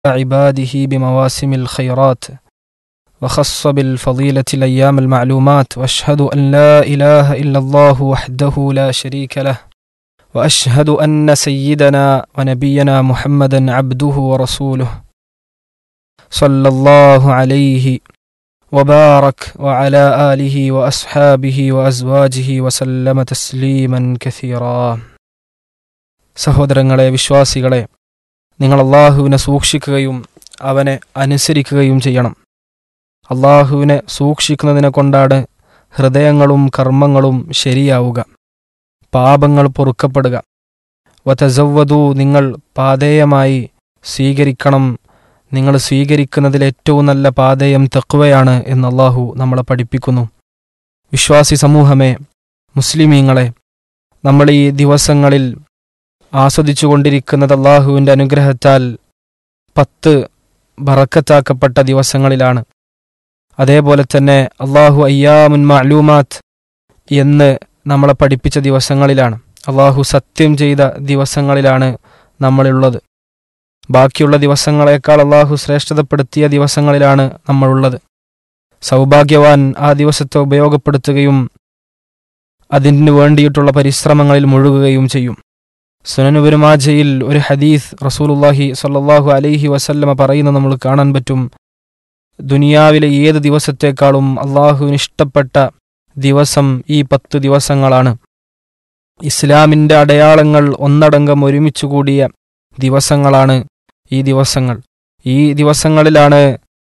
عباده بمواسم الخيرات وخص بالفضيلة الأيام المعلومات وأشهد أن لا إله إلا الله وحده لا شريك له وأشهد أن سيدنا ونبينا محمدا عبده ورسوله صلى الله عليه وبارك وعلى آله وأصحابه وأزواجه وسلم تسليما كثيرا സഹോദരങ്ങളെ വിശ്വാസികളെ നിങ്ങൾ അള്ളാഹുവിനെ സൂക്ഷിക്കുകയും അവനെ അനുസരിക്കുകയും ചെയ്യണം അള്ളാഹുവിനെ സൂക്ഷിക്കുന്നതിനെ കൊണ്ടാണ് ഹൃദയങ്ങളും കർമ്മങ്ങളും ശരിയാവുക പാപങ്ങൾ പൊറുക്കപ്പെടുക വതസവ്വതു നിങ്ങൾ പാതേയമായി സ്വീകരിക്കണം നിങ്ങൾ സ്വീകരിക്കുന്നതിൽ ഏറ്റവും നല്ല പാതയം തെക്കുവയാണ് എന്ന് അള്ളാഹു നമ്മളെ പഠിപ്പിക്കുന്നു വിശ്വാസി സമൂഹമേ മുസ്ലിമീങ്ങളെ നമ്മൾ ഈ ദിവസങ്ങളിൽ ആസ്വദിച്ചു കൊണ്ടിരിക്കുന്നത് അള്ളാഹുവിൻ്റെ അനുഗ്രഹത്താൽ പത്ത് ബറക്കത്താക്കപ്പെട്ട ദിവസങ്ങളിലാണ് അതേപോലെ തന്നെ അള്ളാഹു അയ്യാമുൻ മഅലൂമാത്ത് എന്ന് നമ്മളെ പഠിപ്പിച്ച ദിവസങ്ങളിലാണ് അള്ളാഹു സത്യം ചെയ്ത ദിവസങ്ങളിലാണ് നമ്മളുള്ളത് ബാക്കിയുള്ള ദിവസങ്ങളെക്കാൾ അള്ളാഹു ശ്രേഷ്ഠതപ്പെടുത്തിയ ദിവസങ്ങളിലാണ് നമ്മളുള്ളത് സൗഭാഗ്യവാൻ ആ ദിവസത്തെ ഉപയോഗപ്പെടുത്തുകയും അതിനു വേണ്ടിയിട്ടുള്ള പരിശ്രമങ്ങളിൽ മുഴുകുകയും ചെയ്യും സുനനുപെരുമാജയിൽ ഒരു ഹദീസ് റസൂലുല്ലാഹി സല്ലാഹു അലൈഹി വസല്ലമ പറയുന്നത് നമ്മൾ കാണാൻ പറ്റും ദുനിയാവിലെ ഏത് ദിവസത്തെക്കാളും അള്ളാഹുവിന് ഇഷ്ടപ്പെട്ട ദിവസം ഈ പത്ത് ദിവസങ്ങളാണ് ഇസ്ലാമിൻ്റെ അടയാളങ്ങൾ ഒന്നടങ്കം ഒരുമിച്ചു കൂടിയ ദിവസങ്ങളാണ് ഈ ദിവസങ്ങൾ ഈ ദിവസങ്ങളിലാണ്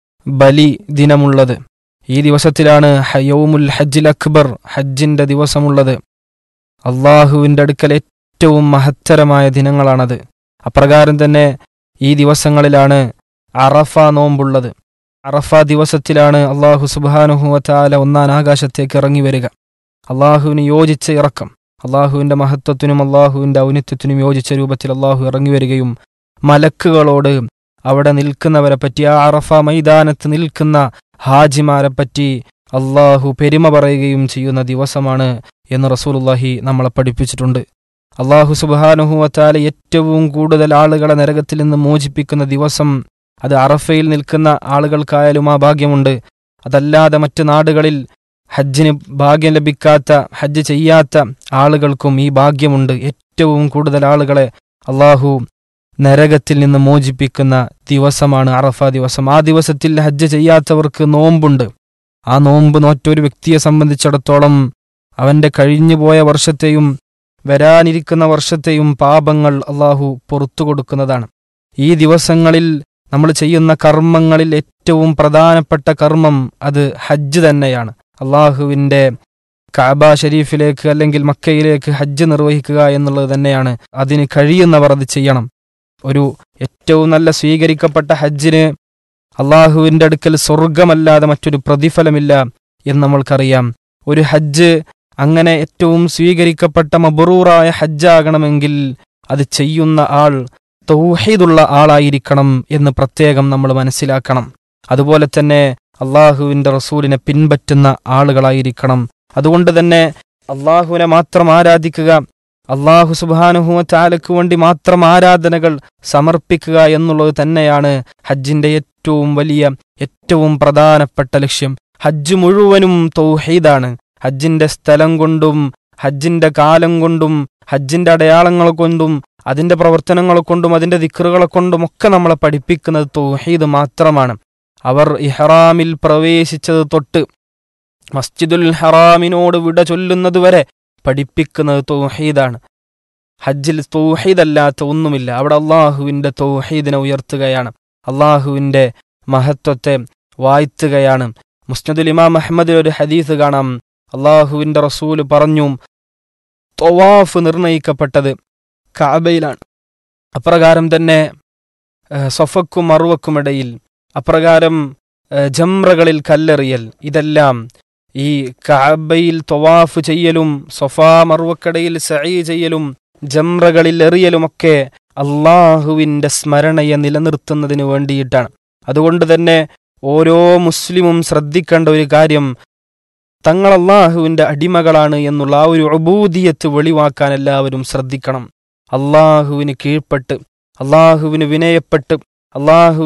ബലി ദിനമുള്ളത് ഈ ദിവസത്തിലാണ് ഹയൗമുൽ ഹജ്ജിൽ അക്ബർ ഹജ്ജിൻ്റെ ദിവസമുള്ളത് അള്ളാഹുവിൻ്റെ അടുക്കൽ ഏറ്റവും മഹത്തരമായ ദിനങ്ങളാണത് അപ്രകാരം തന്നെ ഈ ദിവസങ്ങളിലാണ് അറഫ നോമ്പുള്ളത് അറഫ ദിവസത്തിലാണ് അള്ളാഹു സുബാനുഹുവത്താല ഒന്നാം ആകാശത്തേക്ക് ഇറങ്ങി വരിക അള്ളാഹുവിന് യോജിച്ച ഇറക്കം അള്ളാഹുവിൻ്റെ മഹത്വത്തിനും അള്ളാഹുവിൻ്റെ ഔന്നിത്യത്തിനും യോജിച്ച രൂപത്തിൽ അള്ളാഹു ഇറങ്ങി വരികയും മലക്കുകളോട് അവിടെ നിൽക്കുന്നവരെ പറ്റി ആ അറഫ മൈതാനത്ത് നിൽക്കുന്ന ഹാജിമാരെ പറ്റി അള്ളാഹു പെരുമ പറയുകയും ചെയ്യുന്ന ദിവസമാണ് എന്ന് റസൂലുല്ലാഹി നമ്മളെ പഠിപ്പിച്ചിട്ടുണ്ട് അള്ളാഹു സുബാനുഹുവത്താല ഏറ്റവും കൂടുതൽ ആളുകളെ നരകത്തിൽ നിന്ന് മോചിപ്പിക്കുന്ന ദിവസം അത് അറഫയിൽ നിൽക്കുന്ന ആളുകൾക്കായാലും ആ ഭാഗ്യമുണ്ട് അതല്ലാതെ മറ്റ് നാടുകളിൽ ഹജ്ജിന് ഭാഗ്യം ലഭിക്കാത്ത ഹജ്ജ് ചെയ്യാത്ത ആളുകൾക്കും ഈ ഭാഗ്യമുണ്ട് ഏറ്റവും കൂടുതൽ ആളുകളെ അള്ളാഹു നരകത്തിൽ നിന്ന് മോചിപ്പിക്കുന്ന ദിവസമാണ് അറഫ ദിവസം ആ ദിവസത്തിൽ ഹജ്ജ് ചെയ്യാത്തവർക്ക് നോമ്പുണ്ട് ആ നോമ്പ് നോറ്റൊരു വ്യക്തിയെ സംബന്ധിച്ചിടത്തോളം അവന്റെ കഴിഞ്ഞുപോയ വർഷത്തെയും വരാനിരിക്കുന്ന വർഷത്തെയും പാപങ്ങൾ അള്ളാഹു പുറത്തു കൊടുക്കുന്നതാണ് ഈ ദിവസങ്ങളിൽ നമ്മൾ ചെയ്യുന്ന കർമ്മങ്ങളിൽ ഏറ്റവും പ്രധാനപ്പെട്ട കർമ്മം അത് ഹജ്ജ് തന്നെയാണ് അള്ളാഹുവിൻ്റെ കാബ ഷരീഫിലേക്ക് അല്ലെങ്കിൽ മക്കയിലേക്ക് ഹജ്ജ് നിർവഹിക്കുക എന്നുള്ളത് തന്നെയാണ് അതിന് കഴിയുന്നവർ അത് ചെയ്യണം ഒരു ഏറ്റവും നല്ല സ്വീകരിക്കപ്പെട്ട ഹജ്ജിന് അള്ളാഹുവിൻ്റെ അടുക്കൽ സ്വർഗമല്ലാതെ മറ്റൊരു പ്രതിഫലമില്ല എന്ന് നമ്മൾക്കറിയാം ഒരു ഹജ്ജ് അങ്ങനെ ഏറ്റവും സ്വീകരിക്കപ്പെട്ട മബറൂറായ ഹജ്ജാകണമെങ്കിൽ അത് ചെയ്യുന്ന ആൾ തൗഹീദുള്ള ആളായിരിക്കണം എന്ന് പ്രത്യേകം നമ്മൾ മനസ്സിലാക്കണം അതുപോലെ തന്നെ അള്ളാഹുവിൻ്റെ റസൂലിനെ പിൻപറ്റുന്ന ആളുകളായിരിക്കണം അതുകൊണ്ട് തന്നെ അള്ളാഹുവിനെ മാത്രം ആരാധിക്കുക അള്ളാഹു സുബാനുഹുവ ചാലക്ക് വേണ്ടി മാത്രം ആരാധനകൾ സമർപ്പിക്കുക എന്നുള്ളത് തന്നെയാണ് ഹജ്ജിന്റെ ഏറ്റവും വലിയ ഏറ്റവും പ്രധാനപ്പെട്ട ലക്ഷ്യം ഹജ്ജ് മുഴുവനും തൗഹീദാണ് ഹജ്ജിന്റെ സ്ഥലം കൊണ്ടും ഹജ്ജിന്റെ കാലം കൊണ്ടും ഹജ്ജിന്റെ അടയാളങ്ങൾ കൊണ്ടും അതിന്റെ പ്രവർത്തനങ്ങൾ കൊണ്ടും അതിന്റെ ദിക്കറുകളെ കൊണ്ടും ഒക്കെ നമ്മളെ പഠിപ്പിക്കുന്നത് തൗഹീദ് മാത്രമാണ് അവർ ഇഹ്റാമിൽ പ്രവേശിച്ചത് തൊട്ട് മസ്ജിദുൽ ഹറാമിനോട് വിട ചൊല്ലുന്നത് വരെ പഠിപ്പിക്കുന്നത് തൗഹീദാണ് ഹജ്ജിൽ തൗഹീദല്ലാത്ത ഒന്നുമില്ല അവിടെ അള്ളാഹുവിൻ്റെ തൗഹീദിനെ ഉയർത്തുകയാണ് അള്ളാഹുവിൻ്റെ മഹത്വത്തെ വാഴ്ത്തുകയാണ് മുസ്നദുൽ ഇമാം അഹമ്മദിൽ ഒരു ഹദീസ് കാണാം അള്ളാഹുവിൻ്റെ റസൂല് പറഞ്ഞു തൊവാഫ് നിർണയിക്കപ്പെട്ടത് കാബയിലാണ് അപ്രകാരം തന്നെ സൊഫക്കും മറുവക്കുമിടയിൽ അപ്രകാരം ജംറകളിൽ കല്ലെറിയൽ ഇതെല്ലാം ഈ കാബയിൽ തൊവാഫ് ചെയ്യലും സൊഫാ മറുവക്കടയിൽ സഈ ചെയ്യലും ജംറകളിൽ എറിയലുമൊക്കെ അള്ളാഹുവിൻ്റെ സ്മരണയെ നിലനിർത്തുന്നതിന് വേണ്ടിയിട്ടാണ് അതുകൊണ്ട് തന്നെ ഓരോ മുസ്ലിമും ശ്രദ്ധിക്കേണ്ട ഒരു കാര്യം തങ്ങൾ അള്ളാഹുവിൻ്റെ അടിമകളാണ് എന്നുള്ള ആ ഒരു അബൂദിയത്ത് വെളിവാക്കാൻ എല്ലാവരും ശ്രദ്ധിക്കണം അള്ളാഹുവിന് കീഴ്പ്പെട്ട് അള്ളാഹുവിന് വിനയപ്പെട്ട് അള്ളാഹു